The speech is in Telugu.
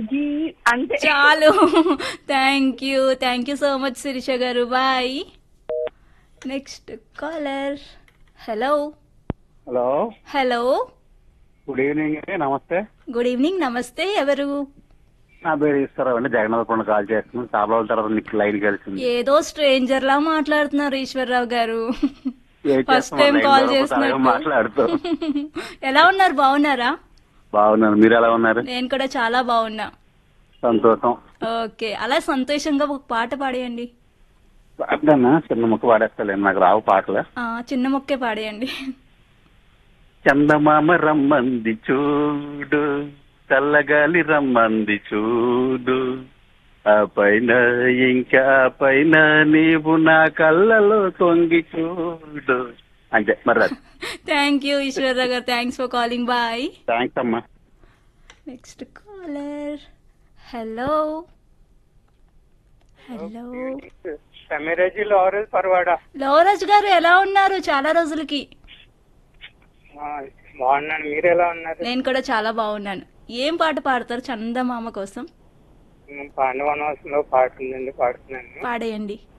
గీ అంతే చాలు thank you thank you so much Sirisha గారు bye next caller hello hello hello good evening అండి నమస్తే గుడ్ ఈవినింగ్ నమస్తే ఎవరు నా పేరు ఈశ్వరరావు అండి జగన్నాథపురం కాల్ చేస్తున్నాను చాలా రోజుల తర్వాత మీకు లైన్ కలిసింది ఏదో స్ట్రేంజర్ లా మాట్లాడుతున్నారు ఈశ్వర్రావు గారు ఏం ఫస్ట్ చేస్తాం, టైం లైన్ కాల్ దొరకకపోతే అలాగే చేసినట్టు మాట్లాడుతూ ఎలా ఉన్నారు బాగున్నారా బాగున్నాను మీరు ఎలా ఉన్నారు నేను కూడా చాలా బాగున్నా సంతోషం ఓకే అలా సంతోషంగా ఒక పాట పాడేయండి అట్లన్నా చిన్న ముక్క పాడేస్తాలేండి నాకు రావు పాటలు ఆ, చిన్న మొక్కే పాడేయండి చందమామ రమ్మంది చూడు చల్లగాలి రమ్మంది చూడు ఆ పైన ఇంకా పైన నీవు నా కళ్ళలో తొంగి చూడు అంతే మరి థ్యాంక్ యూ ఈశ్వర్రావు గారు thanks for calling bye thanks అమ్మా next caller hello hello Sameeraji లోరల్ పర్వాడా లవరాజ్ గారు ఎలా ఉన్నారు చాలా రోజులకి బాగున్నాను మీరు ఎలా ఉన్నారు నేను కూడా చాలా బాగున్నాను ఏం పాట పాడతారు చందమామ కోసం పాండవనవాసంలో పాట ఉందండి పాడుతున్నాను పాడేయండి